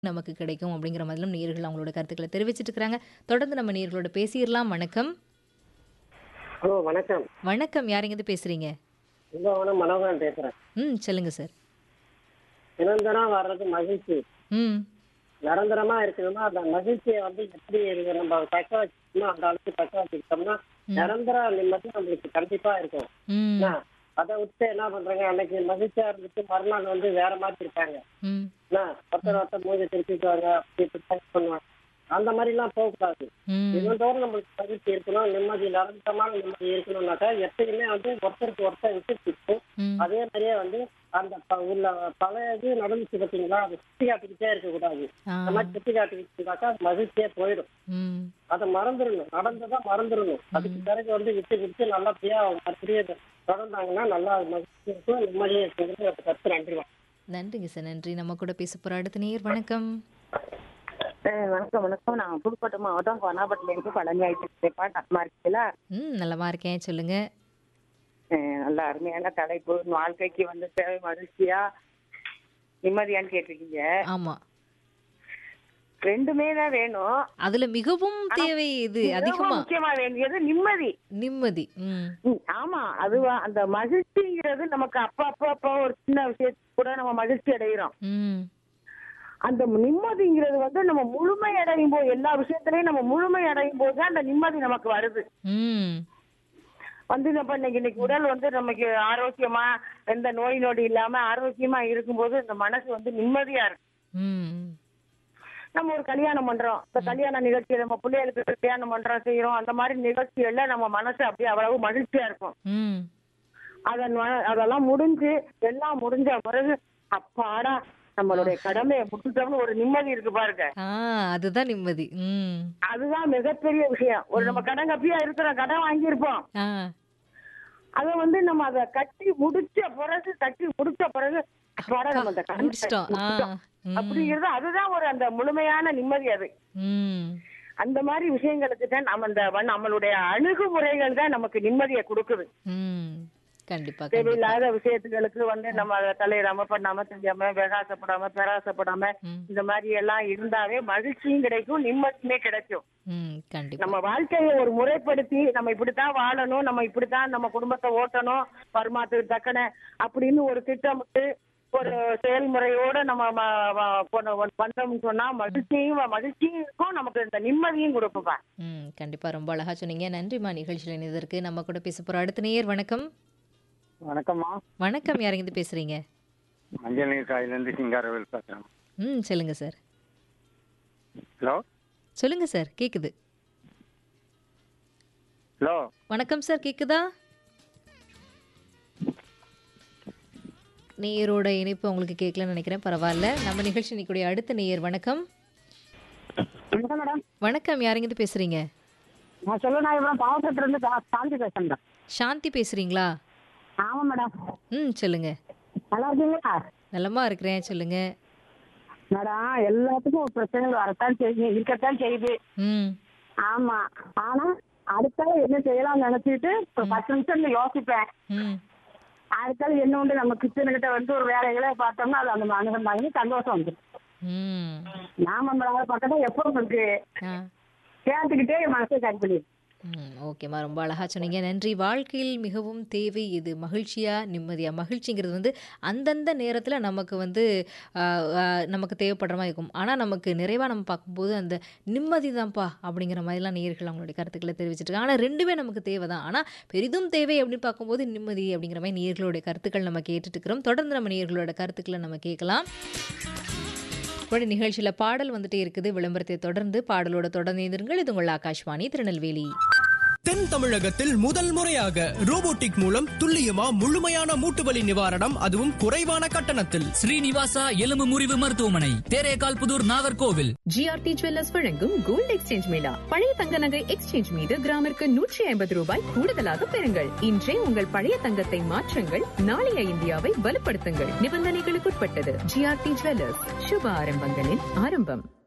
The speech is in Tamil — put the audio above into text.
நமக்கு கிடைக்கும் அப்படிங்கிற மாதிரிலும் நேயர்கள் அவங்களோட கருத்துக்களை தெரிவிச்சிட்டு இருக்கிறாங்க தொடர்ந்து நம்ம நேயர்களோட பேசிடலாம் வணக்கம் ஹலோ வணக்கம் வணக்கம் யாருங்க பேசுறீங்க கும்பகோணம் மனோகரன் பேசுறேன் ம் சொல்லுங்க சார் நிரந்தரம் வர்றது மகிழ்ச்சி ம் நிரந்தரமா இருக்கணும்னா அந்த மகிழ்ச்சியை வந்து எப்படி இருக்கு நம்ம தக்க வச்சுக்கணும் அந்த அளவுக்கு தக்க வச்சுக்கிட்டோம்னா நிரந்தர நிம்மதி நம்மளுக்கு கண்டிப்பா இருக்கும் ம் என்ன? அதை விட்டு என்ன பண்றாங்க அன்னைக்கு மகிழ்ச்சியா இருந்துட்டு மறுநாள் வந்து வேற மாதிரி இருப்பாங்க ம் என்ன ஒருத்தர் ஒருத்தர் மூஞ்சி திருப்பிக்குவாங்க அப்படி இப்படி test பண்ணுவாங்க அந்த மாதிரி எல்லாம் போகக்கூடாது ம் தினந்தோறும் நம்மளுக்கு மகிழ்ச்சி இருக்கணும் நிம்மதி நிரந்தரமான நிம்மதி இருக்கணும்னாக்கா எப்பயுமே வந்து ஒருத்தருக்கு ஒருத்தர் விட்டு ம் அதே மாதிரியே வந்து அந்த ப- உள்ள பழைய இது நடந்துச்சு பார்த்தீங்களா அதை சுத்தி காட்டிக்கிட்டே இருக்கக்கூடாது ஆ அந்த மாதிரி சுத்தி காட்டிக்கிட்டாக்கா மகிழ்ச்சியே போயிடும் ம் அதை மறந்துடணும் நடந்ததா மறந்துடணும் அதுக்கு பிறகு வந்து விட்டு விட்டு நல்லபடியா மறுபடியும் தொடர்ந்தாங்கன்னா நல்லா மகிழ்ச்சி இருக்கும் நிம்மதியே இருக்குங்கிறது கருத்து நன்றிமா நன்றிங்க சார் நன்றி நம்ம கூட பேச போற அடுத்த நேயர் வணக்கம் அஹ் வணக்கம் வணக்கம் நான் புதுக்கோட்டை மாவட்டம் கொனாபட்டில இருந்து பழனி ஆயிட்டு பாட்டமா இருக்கீங்களா ம் நல்லமா இருக்கேன் சொல்லுங்க அஹ் நல்ல அருமையான தலைப்பு வாழ்க்கைக்கு வந்து தேவை மகிழ்ச்சியா நிம்மதியான்னு கேட்டிருக்கீங்க ஆமா ரெண்டுமே தான் வேணும் அதுல மிகவும் தேவை இது மிகவும் அதிகமா முக்கியமா வேண்டியது நிம்மதி நிம்மதி ம் ம், ஆமா அதுவா அந்த மகிழ்ச்சிங்கிறது நமக்கு அப்ப அப்ப அப்ப ஒரு சின்ன விஷயத்துக்கு கூட நம்ம மகிழ்ச்சி அடைகிறோம் ம் அந்த நிம்மதிங்கிறது வந்து நம்ம முழுமை அடையும் போது எல்லா விஷயத்திலயும் நம்ம முழுமை அடையும் போது தான் அந்த நிம்மதி நமக்கு வருது ம் வந்து நம்ம இன்னைக்கு இன்னைக்கு உடல் வந்து நமக்கு ஆரோக்கியமா எந்த நோய் நொடி இல்லாம ஆரோக்கியமா இருக்கும்போது இந்த மனசு வந்து நிம்மதியா இருக்கு ம் நம்ம ஒரு கல்யாணம் பண்றோம் இந்த கல்யாண நிகழ்ச்சி நம்ம பிள்ளைகளுக்கு கல்யாணம் பண்றோம் செய்யறோம் அந்த மாதிரி நிகழ்ச்சிகள்ல நம்ம மனசு அப்படியே அவ்வளவு மகிழ்ச்சியா இருக்கும் ம் அதன் ம- அதெல்லாம் முடிஞ்சு எல்லாம் முடிஞ்ச பிறகு அப்பாடா நம்மளுடைய கடமையை முடிச்சிட்டோம்னு ஒரு நிம்மதி இருக்கு பாருங்க ஆ அதுதான் நிம்மதி ம் அதுதான் மிகப்பெரிய விஷயம் ஒரு நம்ம கடன் கப்பியா இருக்கிறோம் கடன் வாங்கியிருப்போம் ஆ அத வந்து நம்ம அத கட்டி முடிச்ச பிறகு கட்டி முடிச்ச பிறகு அப்பாடா நம்ம அந்த கடனை முடிச்சிட்டோம் ஆ முடிச்சிட்டோம். ம் அப்படிங்கிறது அதுதான் ஒரு அந்த முழுமையான நிம்மதி அது ம் அந்த மாதிரி விஷயங்களுக்கு தான் நம்ம அந்த வ- நம்மளுடைய அணுகுமுறைகள் தான் நமக்கு நிம்மதியை கொடுக்குது ம் கண்டிப்பா கண்டிப்பா தேவையில்லாத விஷயத்துகளுக்கு வந்து நம்ம அதை தலையிடாம பண்ணாம தெரியாம பிரகாசப்படாம பேராசப்படாம ம் இந்த மாதிரி எல்லாம் இருந்தாவே மகிழ்ச்சியும் கிடைக்கும் நிம்மதியுமே கிடைக்கும் ம் கண்டிப்பா நம்ம வாழ்க்கையை ஒரு முறைப்படுத்தி நம்ம இப்படித்தான் வாழணும் நம்ம இப்படித்தான் நம்ம குடும்பத்தை ஓட்டணும் வருமானத்துக்கு தக்கன அப்படின்னு ஒரு திட்டமிட்டு ஒரு செயல்முறையோட நம்ம ம- ம- போன- பண்ணோம்னு சொன்னா மகிழ்ச்சியும் மகிழ்ச்சியும் இருக்கும் நமக்கு இந்த நிம்மதியும் கொடுக்குப்பா ம் கண்டிப்பா ரொம்ப அழகா சொன்னீங்க நன்றிம்மா நிகழ்ச்சியில் இணைந்ததற்கு நம்ம கூட பேச போற அடுத்த நேயர் வணக்கம் வணக்கம்மா வணக்கம் யாருங்க பேசுறீங்க மஞ்சள் நீர் காயிலேருந்து சிங்காரவேல் பேசுகிறேன் ம் சொல்லுங்க சார் ஹலோ சொல்லுங்க சார் கேக்குது ஹலோ வணக்கம் சார் கேக்குதா நேயரோட இணைப்பு உங்களுக்கு கேட்கலன்னு நினைக்கிறேன் பரவாயில்ல நம்ம நிகழ்ச்சி நிற்கக்கூடிய அடுத்த நேயர் வணக்கம் வணக்கம் மேடம் வணக்கம் யாருங்க பேசுறீங்க நான் சொல்லநாயபுரம் பாவசத்துல இருந்து சாந்தி பேசுறேன் சாந்தி பேசுறீங்களா ஆமா மேடம் ம் சொல்லுங்க நல்லா இருக்கீங்களா நலமா இருக்கிறேன் சொல்லுங்க மேடம் எல்லாத்துக்கும் ஒரு பிரச்சனைகள் வரத்தான் செய்யுது இருக்கத்தான் செய்யுது ம் ஆமா ஆனா அடுத்தால என்ன செய்யலாம்னு நினைச்சிட்டு ஒரு பத்து நிமிஷம் யோசிப்பேன் ம் அடுத்தால என்ன உண்டு நம்ம கிச்சன் கிட்ட வந்து ஒரு வேலைகளை பார்த்தோம்னா அது அந்த அனுகந்தாங்க சந்தோஷம் வந்துடும் ம் நாம நம்மளால பக்கத்துல எப்போ இருக்கு ஆ கேட்டுக்கிட்டே என் மனசை கட் பண்ணிடு ம் ஓகேம்மா ரொம்ப அழகாக சொன்னீங்க நன்றி வாழ்க்கையில் மிகவும் தேவை இது மகிழ்ச்சியாக நிம்மதியாக மகிழ்ச்சிங்கிறது வந்து அந்தந்த நேரத்தில் நமக்கு வந்து ஆ, ஆ, நமக்கு தேவைப்படுற மாதிரி இருக்கும் ஆனால் நமக்கு நிறைவாக நம்ம பார்க்கும்போது அந்த நிம்மதி தான்ப்பா அப்படிங்கிற மாதிரிலாம் நேயர்கள் அவங்களுடைய கருத்துக்களை தெரிவிச்சிட்டு இருக்காங்க ஆனால் ரெண்டுமே நமக்கு தேவை தான் ஆனால் பெரிதும் தேவை அப்படின்னு பார்க்கும்போது நிம்மதி அப்படிங்கிற மாதிரி நேயர்களுடைய கருத்துக்கள் நம்ம கேட்டுட்டு இருக்கிறோம் தொடர்ந்து நம்ம நேயர்களோட கருத்துக்களை நம்ம கேட்கலாம் கூட நிகழ்ச்சியில் பாடல் வந்துட்டே இருக்குது விளம்பரத்தை தொடர்ந்து பாடலோட தொடர்ந்து இருங்கள் இது உங்கள் ஆகாஷ்வாணி திருநெல்வேலி தென் தமிழகத்தில் முதல் முறையாக ரோபோட்டிக் மூலம் துல்லியமா முழுமையான மூட்டு வலி நிவாரணம் அதுவும் குறைவான கட்டணத்தில் ஸ்ரீனிவாசா எலும்பு முறிவு மருத்துவமனை தேரேகால் புதூர் நாகர்கோவில் ஜிஆர்டி ஜுவல்லர்ஸ் வழங்கும் கோல்ட் எக்ஸ்சேஞ்ச் மேளா பழைய தங்க நகை எக்ஸ்சேஞ்ச் மீது கிராமிற்கு நூற்றி ஐம்பது ரூபாய் கூடுதலாக பெறுங்கள் இன்றே உங்கள் பழைய தங்கத்தை மாற்றுங்கள் நாளைய இந்தியாவை வலுப்படுத்துங்கள் நிபந்தனைகளுக்குட்பட்டது ஜிஆர்டி ஜுவல்லர்ஸ் சுப ஆரம்பங்களின் ஆரம்பம்